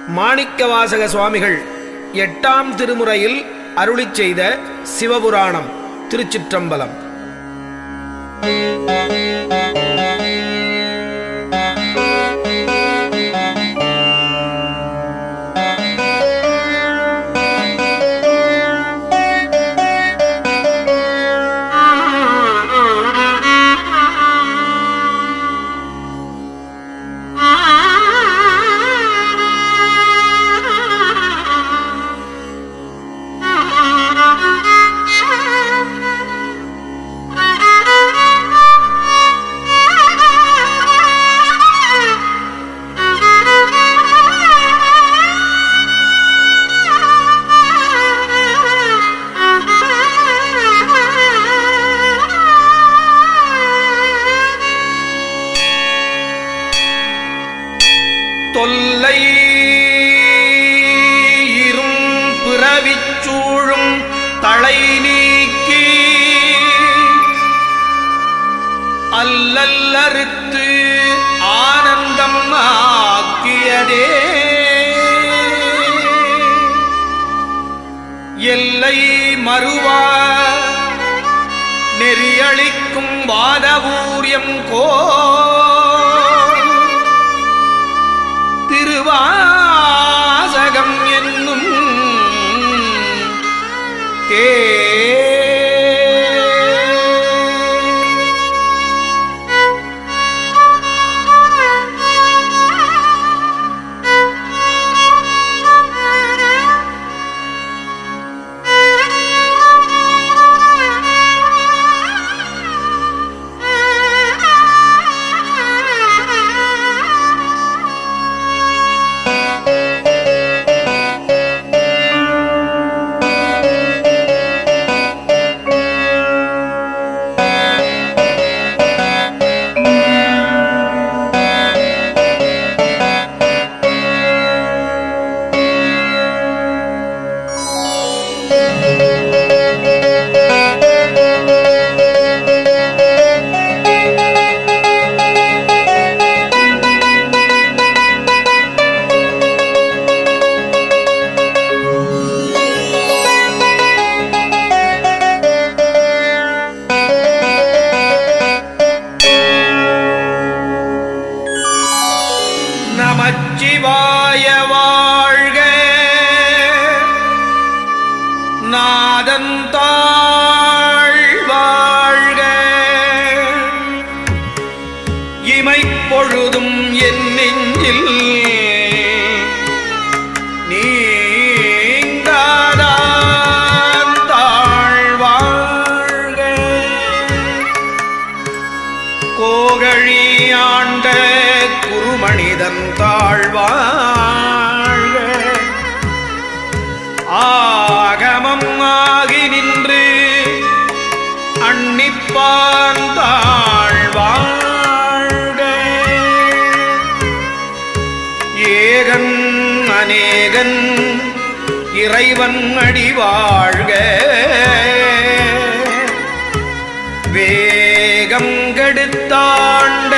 மாணிக்கவாசக சுவாமிகள் எட்டாம் திருமுறையில் அருளிச் செய்த சிவபுராணம் திருச்சிற்றம்பலம் தொல்லை இரும் பிறவிச் சூழும் தலை நீக்கி அல்லல்லறுத்து ஆனந்தம் ஆக்கியதே எல்லை மறுவா நெறியளிக்கும் வாதபூரியம் கோ திருவாசகம் என்னும் தே நமச்சிவாய வாழ்க நாதந்தாள் வாழ்க இமைப்பொழுதும் என் நெஞ்சில் நீங்காதான் தாழ் வாழ்க கோகழி ஆண்ட குருமணிதன் தாழ்வாழ்க ஆகமம் ஆகி நின்று அன்னிப்பான் தாழ்வாழ்க ஏகன் அநேகன் இறைவன் அடிவாழ்க வேகம் கெடுத்தாண்ட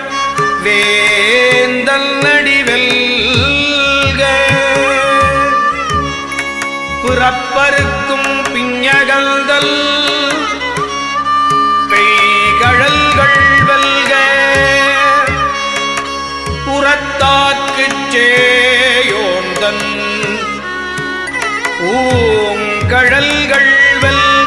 வேந்தல் நடிவெல்க புறப்பருக்கும் பிஞகல்தல் பெய்கழல்கள் வெல்க புறத்தாக்குச் சேயோந்தன் பூங்கழல்கள் வெல்க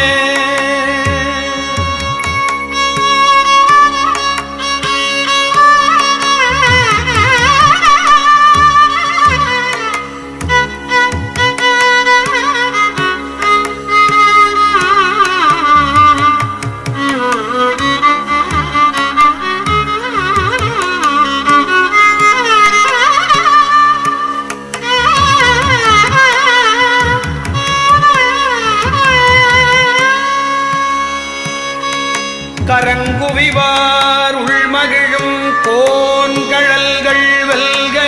கரங்குவிவார் உள்மகிழும் கோன்கழல்கள் வெல்க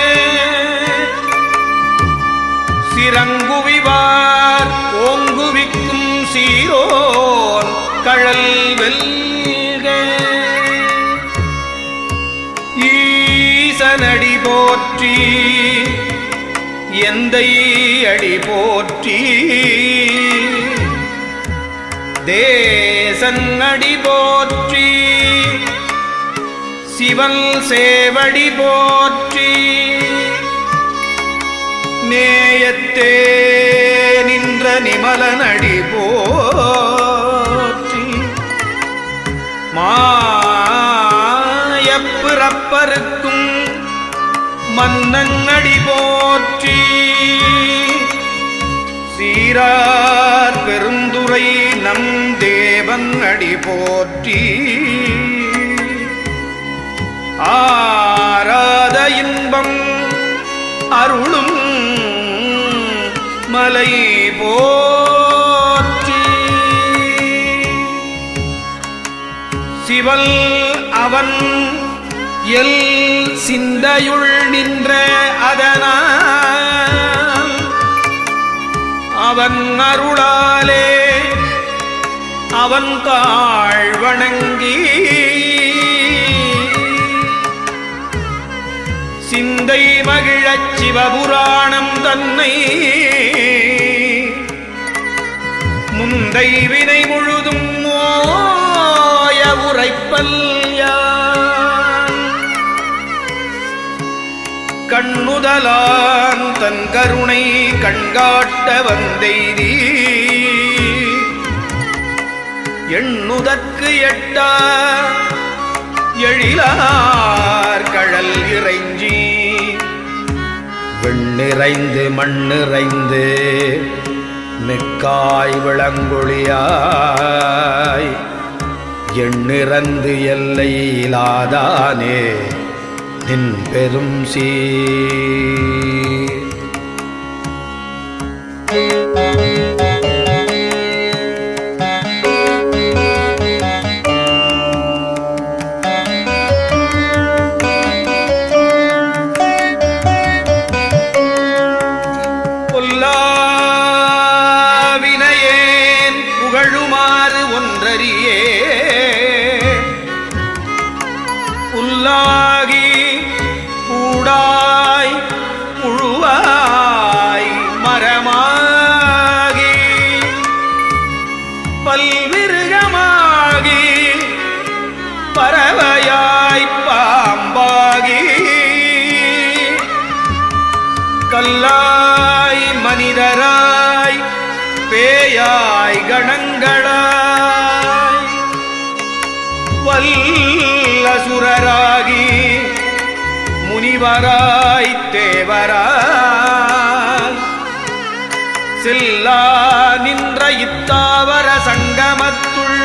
சிறங்குவிவார் ஓங்குவிக்கும் சீரோன் கழல் வெல்க ஈசனடி போற்றி எந்தை அடி போற்றி தேசன் அடி போற்றி சிவன் சேவடி போற்றி நேயத்தே நின்ற நிமலனடி போற்றி மாயப்பிறப்பருக்கும் மன்னடி போற்றி சீரார் பெருந்துரை நம் தேவன் அடி போற்றி ஆராத இன்பம் அருளும் மலை போற்றி சிவல் அவன் எல் சிந்தையுள் நின்ற அதனால் அவன் அருளாலே அவன் தாழ் வணங்கி சிந்தை மகிழச் சிவபுராணம் தன்னை முந்தை வினை முழுதும் மோய உரைப்பல் யான். கண்ணுதலான் தன் கருணை கண்காட்ட வந்தெய்தி எண்ணுதற்கு எட்டா எழிலார் கழல் இறைஞ்சி வெண்ணிறைந்து மண்ணிறைந்து மிக்காய் விளங்கொழியாய் எண்ணிறந்து எல்லையிலாதானே நின் பெரும் சீர் பொல்லாவினையேன் புகழுமாறு ஒன்றறியே புல்லாகி கூடாய் புழுவாய் மரமாகி பல்விருகமாகி பறவையாய் பாம்பாகி கல்லாய் மனிதராய் பேயாய் கணங்களாய் வல்லசுரராகி முனிவராய் தேவராய் செல்லா நின்ற இத்தாவர சங்கமத்துள்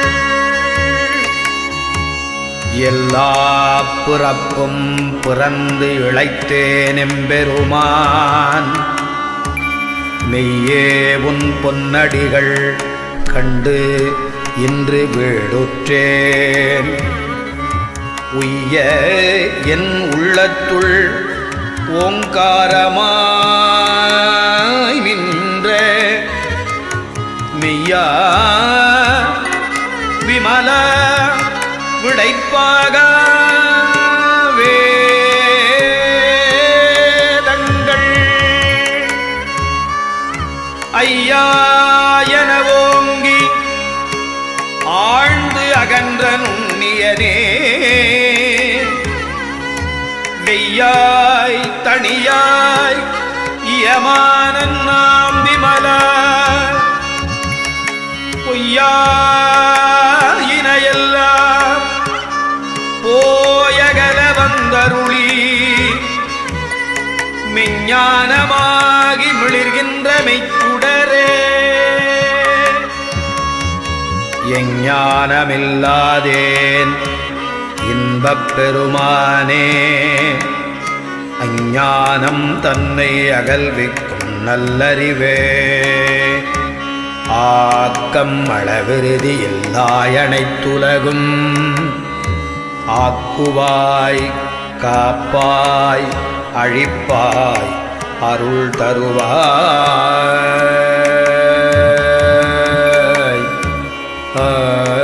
எல்லா பிறப்பும் பிறந்து இழைத்தேனெம்பெருமான் மெய்யே உன் பொன்னடிகள் கண்டு இன்று வீடுற்றேன் உய்ய என் உள்ளத்துள் ஓங்காரமாய் நின்ற மெய்யா விமல விடைப்பாக வேதங்கள் ஐயா என ஓங்கி ஆழ்ந்து அகன்ற நுண்ணியனே வெய்யாய் தனியாய் இயமானன் நாம் விமலா பொய்யாயினையெல்லாம் போயகல வந்தருளி மெஞ்ஞானமாகி மிளிர்கின்ற மெய்ச்சுடரே எஞ்ஞானமில்லாதேன் இன்பப் பெருமானே அஞ்ஞானம் தன்னை அகல்விக்கும் நல்லறிவே ஆக்கம் அளவிருதி இல்லாயனைத்துலகும் ஆக்குவாய் காப்பாய் அழிப்பாய் அருள் தருவாய் ஆய்.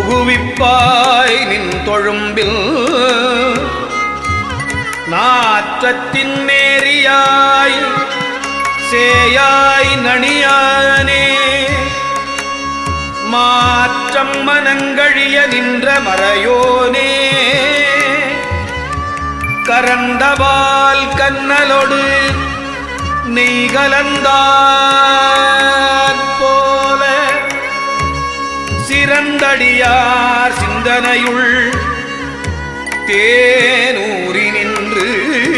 புகுவிப்பாய் நின் தொழும்பில் நாற்றத்தின் நேரியாய் சேயாய் நணியானே மாற்றம் மனங்கழிய நின்ற மறையோனே கரந்தவால் கண்ணலொடு நெய் கலந்தாற் போல சிறந்தடியார் சிந்தனையுள் தேனூரி நின்று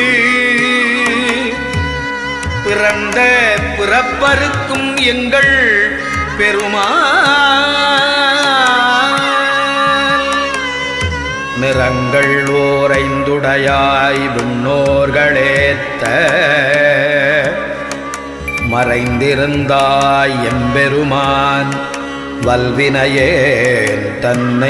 பிறந்த பிறப்பருக்கும் எங்கள் பெருமாள் நிறங்கள் ஓரைந்துடையாய் விண்ணோர்களேத்த மறைந்திருந்தாய் எம்பெருமான் வல்வினையேன் தன்னை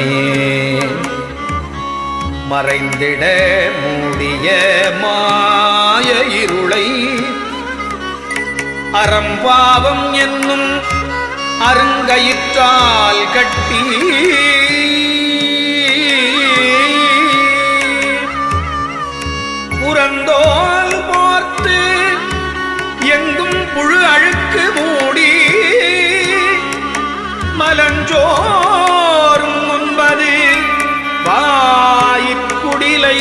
மறைந்திட மூடிய மாய இருளை அறம்பாவம் என்னும் அருங்கயிற்றால் கட்டி புறந்தோல் போர்த்து எங்கும் புழு அழுக்கு மூடி மலஞ்சோறும் முன்பது வாயிற்குடிலை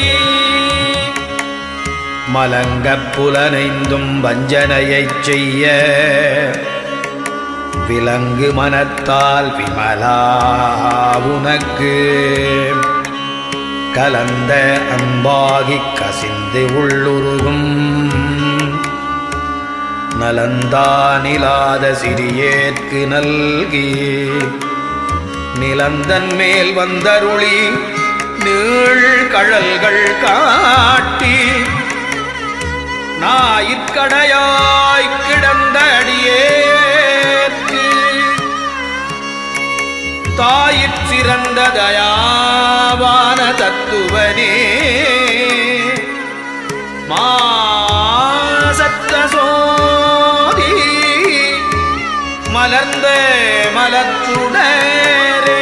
மலங்கப் புலனைந்தும் வஞ்சனையைச் செய்ய விலங்கு மனத்தால் விமலா உனக்கு கலந்த அன்பாகிக் கசிந்து உள்ளுருகும் நலந்தானிலாத சிறியேற்கு நல்கி நிலந்தன் மேல் வந்தருளி நீள் கழல்கள் காட்டி நாயிற்கடையாய் கிடந்த அடியேற்கு தாயிற் சிறந்த தயாவான தத்துவனே மாசத்த சோதி மலர்ந்த மலச்சுடரே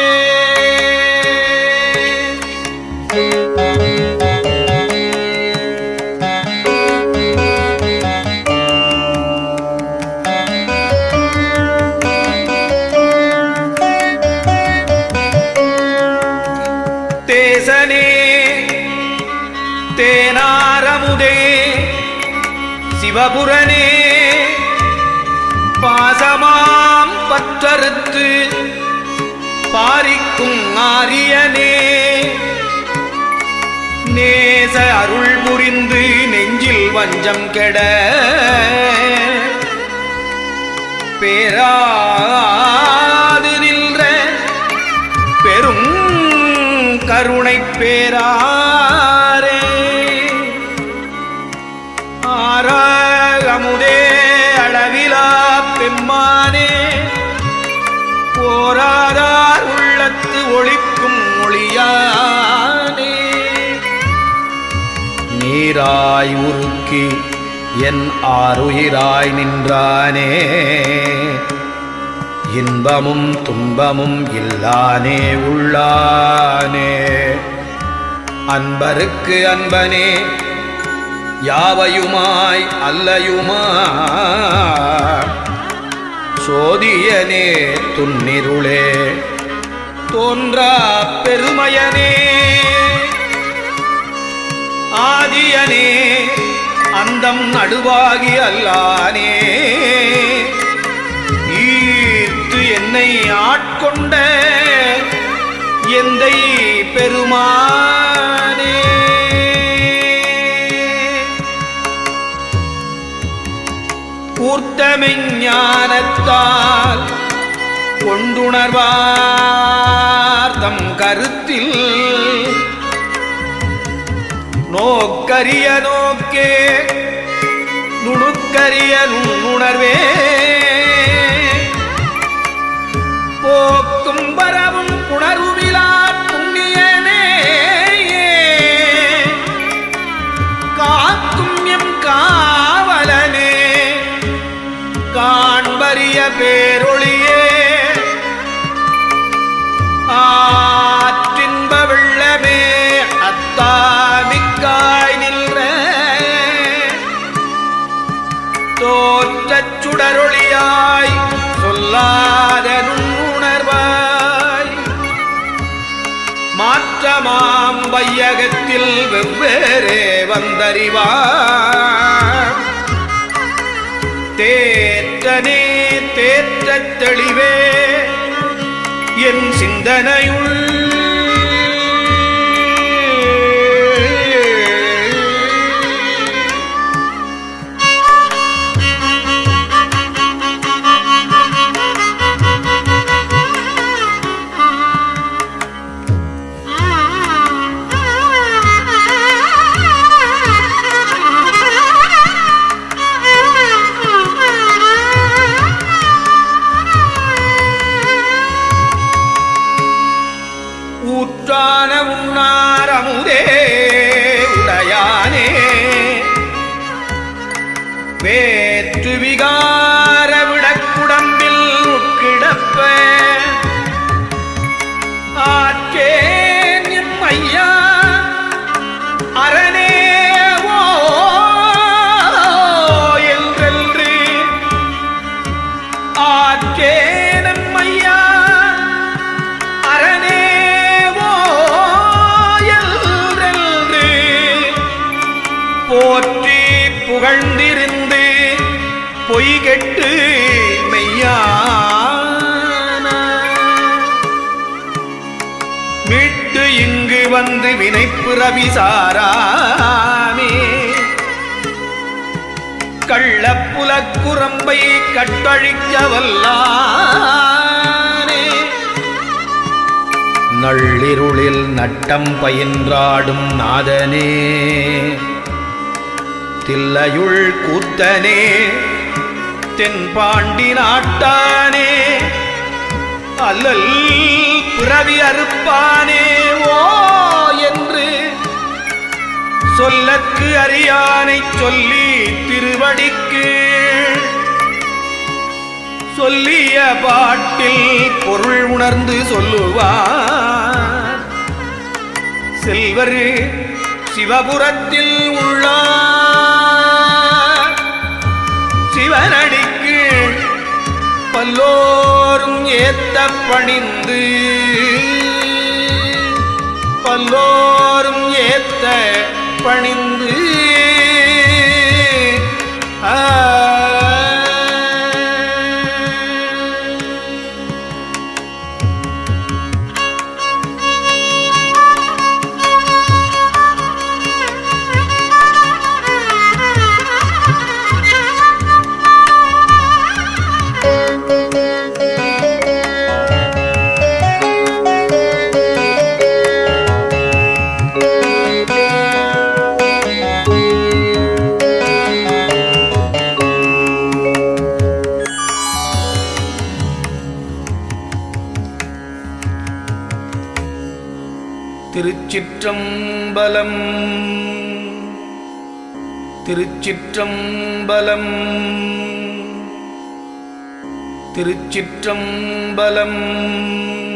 தேசனே தேனாரமுதே சிவபுரனே பாசமாம் பற்றறுத்து பாரிக்கும் ஆரியனே நேச அருள் புரிந்து நெஞ்சில் வஞ்சம் கெட பேராது நின்ற பெரும் கருணை பேராரே ஆறாகமுதே அளவிலா பெம்மானே போராதார் உள்ளத்து ஒளிக்கும் ஒளியானே நீராய் உருக்கி என் ஆறுயிராய் நின்றானே இன்பமும் துன்பமும் இல்லானே உள்ளானே அன்பருக்கு அன்பனே யாவையுமாய் அல்லையுமா சோதியனே துன்னிருளே தோன்றா பெருமையனே ஆதியனே அந்தம் நடுவாகி அல்லானே ஈர்த்து என்னை ஆட்கொண்ட எந்தை பெருமானே கூர்த்தமெஞ்ஞானத்தால் கொண்டுணர்வார்த்தம் கருத்தில் நோக்கரிய நோக்கே நுணுக்கரிய நுண்ணுணர்வே போக்கும் வரவும் புணர்வுவிலா புண்ணியனே காக்கும் எம் காவலனே காண்பரிய பேரொளியே ஆ மாற்றமாம் வையகத்தில் வெவ்வேறே வந்தறிவார் தேற்றனே தேற்றத் தெளிவே என் சிந்தனையுள் ஊற்றான உண்ணார் அமுதே உடையானே வேற்று விகார விடக்குடம்பில் உட்கிடப்ப ஆற்றேன் என் ஐயா அரணே ஓ என்றென்று ஆற்றேன் ஐயா அரணேவோ என்றென்று போற்றி புகழ்ந்திருந்து பொய் கெட்டு மெய்யான மீட்டு இங்கு வந்து வினைப்புறவி சாராமே கள்ளப்புலக்குரம்பை கட்டழிக்க வல்லானே நள்ளிருளில் நட்டம் பயின்றாடும் நாதனே தில்லையுள் கூத்தனே தென்பாண்டி நாட்டானே அல்லல் பிறவி அறுப்பானே ஓ என்று சொல்லற்கு அறியானைச் சொல்லி திருவடிக்கு சொல்லிய பாட்டில் பொருள் உணர்ந்து சொல்லுவார் செல்வர் சிவபுரத்தில் உள்ளார் சிவனடிக்கு பல்லோரும் ஏத்த பணிந்து பல்லோரும் ஏத்த பணிந்து ஆ திருச்சிற்றம்பலம் திருச்சிற்றம்பலம் திருச்சிற்றம்பலம்